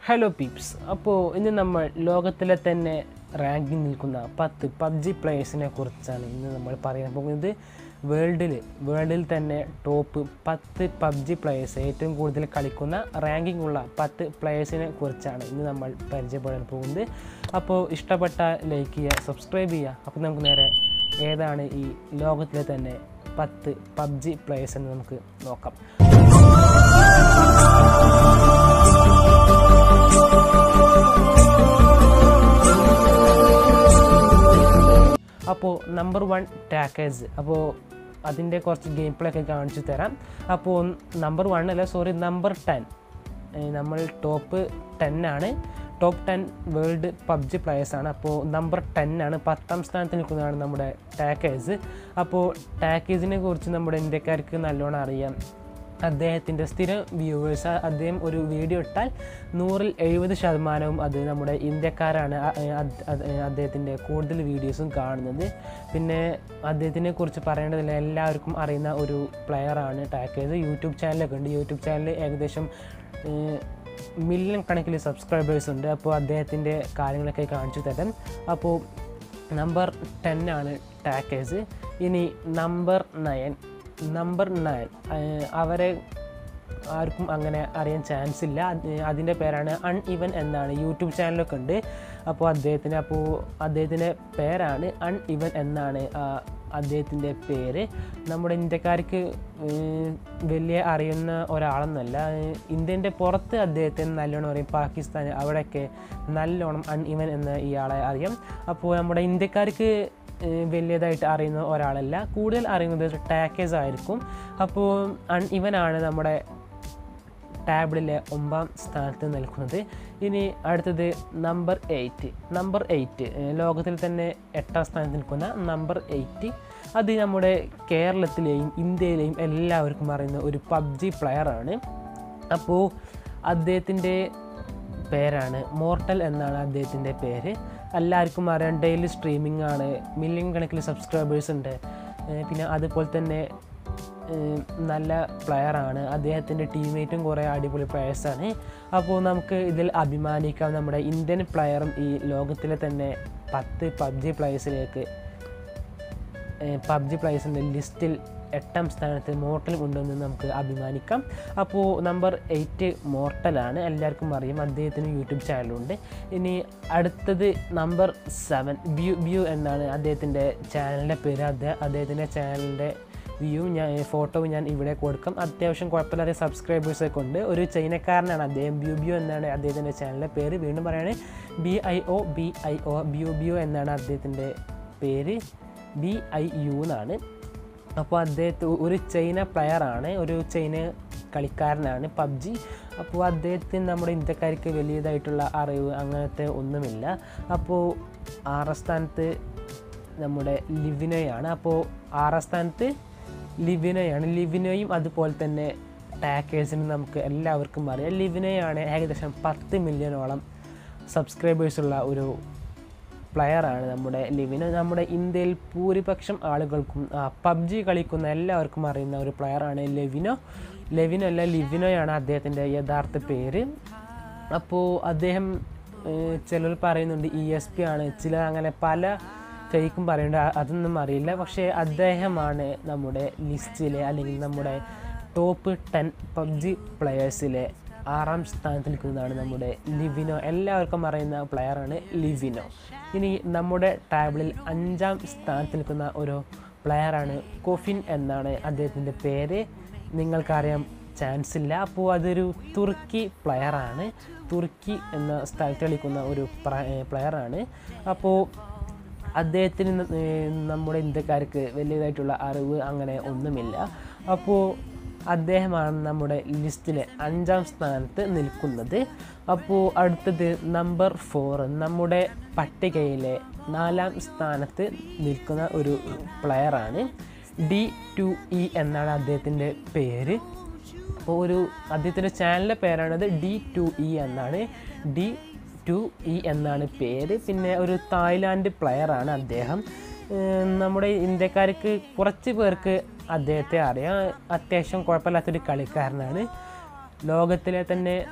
hello Pepys അപ്പോൾ ഇന്ന് നമ്മൾ ലോകത്തിലെ തന്നെ റാങ്കിങ് നിൽക്കുന്ന പത്ത് പബ്ജി പ്ലേയേഴ്സിനെ കുറിച്ചാണ് ഇന്ന് നമ്മൾ പറയാൻ പോകുന്നത് വേൾഡിൽ വേൾഡിൽ തന്നെ ടോപ്പ് പത്ത് പബ്ജി പ്ലേയേഴ്സ് ഏറ്റവും കൂടുതൽ കളിക്കുന്ന റാങ്കിംഗ് ഉള്ള പത്ത് പ്ലേയേഴ്സിനെ കുറിച്ചാണ് ഇന്ന് നമ്മൾ പരിചയപ്പെടാൻ പോകുന്നത് അപ്പോൾ ഇഷ്ടപ്പെട്ട ലൈക്ക് ചെയ്യുക സബ്സ്ക്രൈബ് ചെയ്യുക അപ്പോൾ നമുക്ക് നേരെ ഏതാണ് ഈ ലോകത്തിലെ തന്നെ പത്ത് പബ്ജി പ്ലേയേഴ്സ് എന്ന് നമുക്ക് നോക്കാം അപ്പോൾ നമ്പർ വൺ ടാക്കേഴ്സ് അപ്പോൾ അതിൻ്റെ കുറച്ച് ഗെയിം പ്ലേ ഒക്കെ കാണിച്ചു തരാം അപ്പോൾ നമ്പർ വൺ അല്ല സോറി നമ്പർ ടെൻ നമ്മൾ ടോപ്പ് ടെൻ ആണ് ടോപ്പ് ടെൻ വേൾഡ് പബ്ജി പ്ലേയേഴ്സാണ് അപ്പോൾ നമ്പർ ടെൻ ആണ് പത്താം സ്ഥാനത്ത് നിൽക്കുന്നതാണ് നമ്മുടെ ടാക്കേഴ്സ് അപ്പോൾ ടാക്കേഴ്സിനെ കുറിച്ച് നമ്മുടെ ഇന്ത്യക്കാർക്ക് നല്ലോണം അറിയാം അദ്ദേഹത്തിൻ്റെ സ്ഥിരം വ്യൂവേഴ്സ് അദ്ദേഹം ഒരു വീഡിയോ ഇട്ടാൽ നൂറിൽ എഴുപത് ശതമാനവും അത് നമ്മുടെ ഇന്ത്യക്കാരാണ് അ- അത്- അത് അദ്ദേഹത്തിൻ്റെ കൂടുതൽ വീഡിയോസും കാണുന്നത് പിന്നെ അദ്ദേഹത്തിനെ കുറിച്ച് പറയേണ്ടതില്ല എല്ലാവർക്കും അറിയുന്ന ഒരു പ്ലെയറാണ് ടാക്കേഴ്സ് യൂട്യൂബ് ചാനലൊക്കെ ഉണ്ട് യൂട്യൂബ് ചാനൽ ഏകദേശം മില്യൺ കണക്കിൽ സബ്സ്ക്രൈബേഴ്സ് ഉണ്ട് അപ്പോൾ അദ്ദേഹത്തിൻ്റെ കാര്യങ്ങളൊക്കെ കാണിച്ചു തരാം അപ്പോൾ നമ്പർ ടെൻ ആണ് ടാക്കേഴ്സ് ഇനി നമ്പർ നയൻ നമ്പർ നയൻ അവരെ ആർക്കും അങ്ങനെ അറിയാൻ ചാൻസ് ഇല്ല അത് അതിൻ്റെ പേരാണ് അൺ ഇവൻ എന്നാണ് യൂട്യൂബ് ചാനലൊക്കെ ഉണ്ട് അപ്പോൾ അദ്ദേഹത്തിന് അപ്പോൾ അദ്ദേഹത്തിൻ്റെ പേരാണ് അൺ ഇവൻ എന്നാണ് ആ അദ്ദേഹത്തിൻ്റെ പേര് നമ്മുടെ ഇന്ത്യക്കാർക്ക് ഏർ, വലിയ അറിയുന്ന ഒരാളെന്നല്ല ഏർ, ഇന്ത്യൻ്റെ പുറത്ത് അദ്ദേഹത്തിന് നല്ലോണം അറിയും പാകിസ്ഥാൻ അവിടെയൊക്കെ നല്ലോണം അൺ ഇവൻ എന്ന ഇയാളെ അറിയാം അപ്പോൾ നമ്മുടെ ഇന്ത്യക്കാർക്ക് ഏഹ് വലിയതായിട്ട് അറിയുന്ന ഒരാളല്ല കൂടുതൽ അറിയുന്നത് ടാക്കേഴ്സ് ആയിരിക്കും അപ്പോൾ അൺ ഇവനാണ് നമ്മുടെ ടാബിളിലെ ഒമ്പാം സ്ഥാനത്ത് നിൽക്കുന്നത് ഇനി അടുത്തത് നമ്പർ എയ്റ്റ് നമ്പർ എയ്റ്റ് ലോകത്തിൽ തന്നെ എട്ടാം സ്ഥാനത്ത് നിൽക്കുന്ന നമ്പർ എയ്റ്റ് അത് നമ്മുടെ കേരളത്തിലെയും ഇന്ത്യയിലെയും എല്ലാവർക്കും അറിയുന്ന ഒരു പബ്ജി പ്ലെയറാണ് അപ്പോൾ അദ്ദേഹത്തിൻ്റെ പേരാണ് മോർട്ടൽ എന്നാണ് അദ്ദേഹത്തിൻ്റെ പേര് എല്ലാവർക്കും അറിയാം ഡെയിലി സ്ട്രീമിംഗ് ആണ് മില്യൺ കണക്കിൽ സബ്സ്ക്രൈബേഴ്സ് ഉണ്ട് ഏഹ് പിന്നെ അതുപോലെ തന്നെ ഏഹ് നല്ല പ്ലെയറാണ് അദ്ദേഹത്തിൻ്റെ ടീംമേറ്റും കുറേ അടിപൊളി പ്ലെയേഴ്സാണ് അപ്പോൾ നമുക്ക് ഇതിൽ അഭിമാനിക്കാം നമ്മുടെ ഇന്ത്യൻ പ്ലെയറും ഈ ലോകത്തിലെ തന്നെ പത്ത് പബ്ജി പ്ലെയേഴ്സിലേക്ക് പബ്ജി പ്ലേയേഴ്സിൻ്റെ ലിസ്റ്റിൽ എട്ടാം സ്ഥാനത്ത് മോർട്ടൽ ഉണ്ടെന്ന് നമുക്ക് അഭിമാനിക്കാം അപ്പോൾ നമ്പർ എയ്റ്റ് മോർട്ടലാണ് എല്ലാവർക്കും അറിയാം അദ്ദേഹത്തിന് യൂട്യൂബ് ചാനലുണ്ട് ഇനി അടുത്തത് നമ്പർ സെവൻ വ്യൂ വ്യൂ എന്നാണ് അദ്ദേഹത്തിൻ്റെ ചാനലിൻ്റെ പേര് അദ്ദേഹം അദ്ദേഹത്തിൻ്റെ ചാനലിൻ്റെ വ്യൂ ഞാൻ ഫോട്ടോ ഞാൻ ഇവിടെ കൊടുക്കാം അത്യാവശ്യം കുഴപ്പമില്ലാത്ത സബ്സ്ക്രൈബേഴ്സൊക്കെ ഉണ്ട് ഒരു ചൈനക്കാരനാണ് അദ്ദേഹം വ്യൂ വ്യൂ എന്നാണ് അദ്ദേഹത്തിൻ്റെ ചാനലിൻ്റെ പേര് വീണ്ടും പറയുകയാണെങ്കിൽ B I O B I O view view എന്നാണ് അദ്ദേഹത്തിൻ്റെ പേര് ബി ഐ യു എന്നാണ് അപ്പോൾ അദ്ദേഹത്തെ ഒരു ചൈന പ്ലെയറാണ് ഒരു ചൈന കളിക്കാരനാണ് പബ്ജി അപ്പോൾ അദ്ദേഹത്തിന് നമ്മുടെ ഇന്ത്യക്കാർക്ക് വലിയതായിട്ടുള്ള അറിവ് അങ്ങനത്തെ ഒന്നുമില്ല അപ്പോൾ ആറാം സ്ഥാനത്ത് നമ്മുടെ ലിവിനോയാണ് അപ്പോൾ ആറാം സ്ഥാനത്ത് ലിവിനോയാണ് ലിവിനോയും അതുപോലെ തന്നെ ടാക്കേഴ്സിന് നമുക്ക് എല്ലാവർക്കും അറിയാം ലിവിനോയാണ് ഏകദേശം പത്ത് മില്യണോളം സബ്സ്ക്രൈബേഴ്സുള്ള ഒരു പ്ലെയറാണ് നമ്മുടെ ലിവിനോ നമ്മുടെ ഇന്ത്യയിൽ ഭൂരിപക്ഷം ആളുകൾക്കും പബ്ജി കളിക്കുന്ന എല്ലാവർക്കും അറിയുന്ന ഒരു പ്ലെയറാണ് ലെവിനോ ലെവിനോ അല്ല ലിവിനോയാണ് അദ്ദേഹത്തിൻ്റെ യഥാർത്ഥ പേര് അപ്പോൾ അദ്ദേഹം ഏഹ്, ചിലർ പറയുന്നുണ്ട് ഇ എസ് പി ആണ് ചില അങ്ങനെ പല ഫേക്കും പറയുന്നുണ്ട് അ- അതൊന്നും അറിയില്ല പക്ഷേ അദ്ദേഹമാണ് നമ്മുടെ ലിസ്റ്റിലെ അല്ലെങ്കിൽ നമ്മുടെ ടോപ്പ് ടെൻ പബ്ജി പ്ലെയേഴ്സിലെ ആറാം സ്ഥാനത്ത് നിൽക്കുന്നതാണ് നമ്മുടെ ലിവിനോ എല്ലാവർക്കും അറിയുന്ന പ്ലെയറാണ് ലിവിനോ ഇനി നമ്മുടെ ടേബിളിൽ അഞ്ചാം സ്ഥാനത്ത് നിൽക്കുന്ന ഒരു പ്ലെയറാണ് കൊഫിൻ എന്നാണ് അദ്ദേഹത്തിൻ്റെ പേര് നിങ്ങൾക്കറിയാം ചാൻസ് ഇല്ല അപ്പോൾ അതൊരു തുർക്കി പ്ലെയറാണ് തുർക്കി എന്ന സ്ഥലത്ത് കളിക്കുന്ന ഒരു പ്ലെയറാണ് അപ്പോൾ അദ്ദേഹത്തിന് ന- ഏർ നമ്മുടെ ഇന്ത്യക്കാർക്ക് വലിയതായിട്ടുള്ള അറിവ് അങ്ങനെ ഒന്നുമില്ല അപ്പോൾ അദ്ദേഹമാണ് നമ്മുടെ ലിസ്റ്റിലെ അഞ്ചാം സ്ഥാനത്ത് നിൽക്കുന്നത് അപ്പോൾ അടുത്തത് നമ്പർ ഫോർ നമ്മുടെ പട്ടികയിലെ നാലാം സ്ഥാനത്ത് നിൽക്കുന്ന ഒരു പ്ലെയറാണ് ഡി ടു ഇ എന്നാണ് അദ്ദേഹത്തിൻ്റെ പേര് അപ്പോൾ ഒരു അദ്ദേഹത്തിൻ്റെ ചാനലിൻ്റെ പേരാണത് ഡി ടു ഇ എന്നാണ് ഡി ടു ഇ എന്നാണ് പേര് പിന്നെ ഒരു തായ്ലാൻഡ് പ്ലെയറാണ് അദ്ദേഹം ഏർ നമ്മുടെ ഇന്ത്യക്കാർക്ക് കുറച്ച് പേർക്ക് അദ്ദേഹത്തെ അറിയാം അത്യാവശ്യം കുഴപ്പമില്ലാത്തൊരു കളിക്കാരനാണ് ലോകത്തിലെ തന്നെ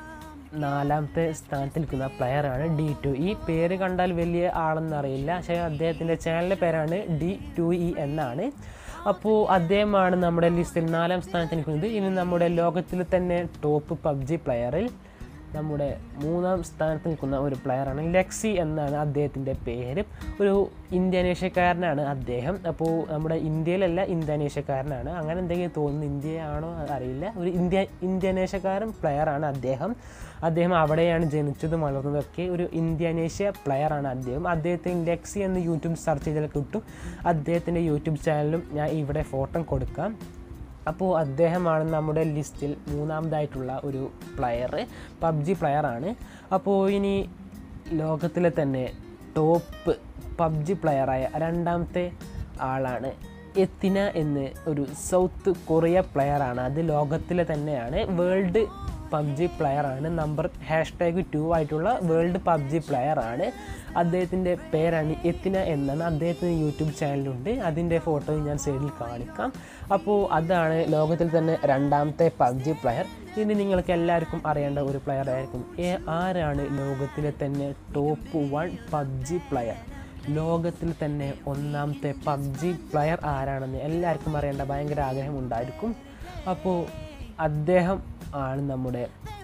നാലാമത്തെ സ്ഥാനത്ത് നിൽക്കുന്ന പ്ലെയറാണ് ഡി ടു ഇ പേര് കണ്ടാൽ വലിയ ആളെന്ന് അറിയില്ല പക്ഷേ അദ്ദേഹത്തിൻ്റെ ചാനലിൻ്റെ പേരാണ് ഡി ടു ഇ എന്നാണ് അപ്പോൾ അദ്ദേഹമാണ് നമ്മുടെ ലിസ്റ്റിൽ നാലാം സ്ഥാനത്ത് നിൽക്കുന്നത് ഇനി നമ്മുടെ ലോകത്തിൽ തന്നെ ടോപ്പ് പബ്ജി പ്ലെയറിൽ നമ്മുടെ മൂന്നാം സ്ഥാനത്ത് നിൽക്കുന്ന ഒരു പ്ലെയറാണ് ലെക്സി എന്നാണ് അദ്ദേഹത്തിൻ്റെ പേര് ഒരു ഇന്തോനേഷ്യക്കാരനാണ് അദ്ദേഹം അപ്പോൾ നമ്മുടെ ഇന്ത്യയിലല്ല ഇന്തോനേഷ്യക്കാരനാണ് അങ്ങനെ എന്തെങ്കിലും തോന്നുന്നു ഇന്ത്യയാണോ അറിയില്ല ഒരു ഇന്ത്യ ഇന്തോനേഷ്യക്കാരൻ പ്ലെയറാണ് അദ്ദേഹം അദ്ദേഹം അവിടെയാണ് ജനിച്ചതും വളർന്നതൊക്കെ ഒരു ഇന്തോനേഷ്യ പ്ലെയറാണ് അദ്ദേഹം അദ്ദേഹത്തിന് ലെക്സി എന്ന് യൂട്യൂബ് സെർച്ച് ചെയ്താൽ കിട്ടും അദ്ദേഹത്തിൻ്റെ യൂട്യൂബ് ചാനലും ഞാൻ ഇവിടെ ഫോട്ടോ കൊടുക്കാം അപ്പോൾ അദ്ദേഹമാണ് നമ്മുടെ ലിസ്റ്റിൽ മൂന്നാമതായിട്ടുള്ള ഒരു പ്ലെയർ പബ്ജി പ്ലെയറാണ് അപ്പോൾ ഇനി ലോകത്തിലെ തന്നെ ടോപ്പ് പബ്ജി പ്ലെയറായ രണ്ടാമത്തെ ആളാണ് എത്തിന എന്ന് ഒരു സൗത്ത് കൊറിയ പ്ലെയറാണ് അത് ലോകത്തിലെ തന്നെയാണ് വേൾഡ് പബ്ജി പ്ലെയറാണ് നമ്പർ ഹാഷ് ടാഗ് ടു ആയിട്ടുള്ള വേൾഡ് പബ്ജി പ്ലെയറാണ് അദ്ദേഹത്തിൻ്റെ പേരാണ് എത്തിന എന്നാണ് അദ്ദേഹത്തിന് യൂട്യൂബ് ചാനലുണ്ട് അതിൻ്റെ ഫോട്ടോ ഞാൻ സൈഡിൽ കാണിക്കാം അപ്പോൾ അതാണ് ലോകത്തിൽ തന്നെ രണ്ടാമത്തെ പബ്ജി പ്ലെയർ ഇനി നിങ്ങൾക്ക് എല്ലാവർക്കും അറിയേണ്ട ഒരു പ്ലെയർ ആയിരിക്കും ഏ ആരാണ് ലോകത്തിലെ തന്നെ ടോപ്പ് വൺ പബ്ജി പ്ലെയർ ലോകത്തിൽ തന്നെ ഒന്നാമത്തെ പബ്ജി പ്ലെയർ ആരാണെന്ന് എല്ലാവർക്കും അറിയേണ്ട ഭയങ്കര ആഗ്രഹം ഉണ്ടായിരിക്കും അപ്പോൾ അദ്ദേഹം ആണ് നമ്മുടെ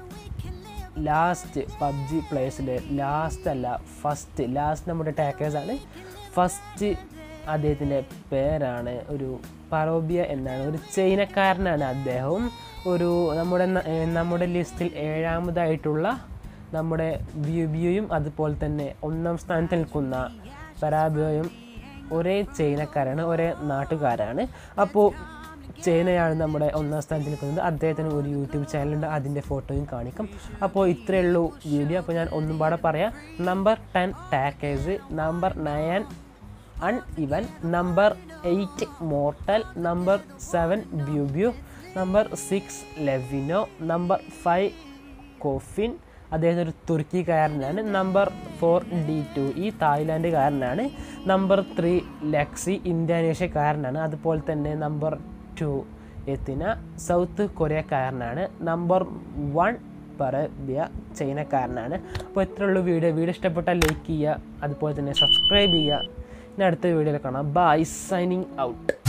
ലാസ്റ്റ് പബ്ജി പ്ലേസിലെ ലാസ്റ്റ് അല്ല ഫസ്റ്റ് ലാസ്റ്റ് നമ്മുടെ ടാക്കേഴ്സാണ് ഫസ്റ്റ് അദ്ദേഹത്തിൻ്റെ പേരാണ് ഒരു പറോബിയ എന്നാണ് ഒരു ചൈനക്കാരനാണ് അദ്ദേഹവും ഒരു നമ്മുടെ ന- ഏർ നമ്മുടെ ലിസ്റ്റിൽ ഏഴാമതായിട്ടുള്ള നമ്മുടെ വ്യൂബിയോയും അതുപോലെ തന്നെ ഒന്നാം സ്ഥാനത്ത് നിൽക്കുന്ന പരാബിയോയും ഒരേ ചൈനക്കാരാണ് ഒരേ നാട്ടുകാരാണ് അപ്പോൾ ചൈനയാണ് നമ്മുടെ ഒന്നാം സ്ഥാനത്ത് നിൽക്കുന്നത് അദ്ദേഹത്തിന് ഒരു യൂട്യൂബ് ചാനലുണ്ട് അതിൻ്റെ ഫോട്ടോയും കാണിക്കും അപ്പോൾ ഇത്രയേ ഉള്ളൂ വീഡിയോ അപ്പോൾ ഞാൻ ഒന്നും പാടെ പറയാം number ten Takers number nine അൺ ഇവൻ number eight Mortal number seven ബ്യൂബ്യൂ നമ്പർ സിക്സ് ലെവിനോ നമ്പർ ഫൈവ് കോഫിൻ അദ്ദേഹം ഒരു തുർക്കിക്കാരനാണ് നമ്പർ ഫോർ ഡി ടു ഈ തായ്ലാൻഡുകാരനാണ് നമ്പർ ത്രീ ലക്സി ഇന്തോനേഷ്യക്കാരനാണ് അതുപോലെ തന്നെ നമ്പർ ടു എത്തിന സൗത്ത് കൊറിയക്കാരനാണ് നമ്പർ വൺ പറബിയ ചൈനക്കാരനാണ് അപ്പോൾ ഇത്രയുള്ള വീഡിയോ വീഡിയോ ഇഷ്ടപ്പെട്ടാൽ ലൈക്ക് ചെയ്യുക അതുപോലെ തന്നെ സബ്സ്ക്രൈബ് ചെയ്യുക ഇനി അടുത്ത വീഡിയോയിൽ കാണാം ബൈ സൈനിങ് ഔട്ട്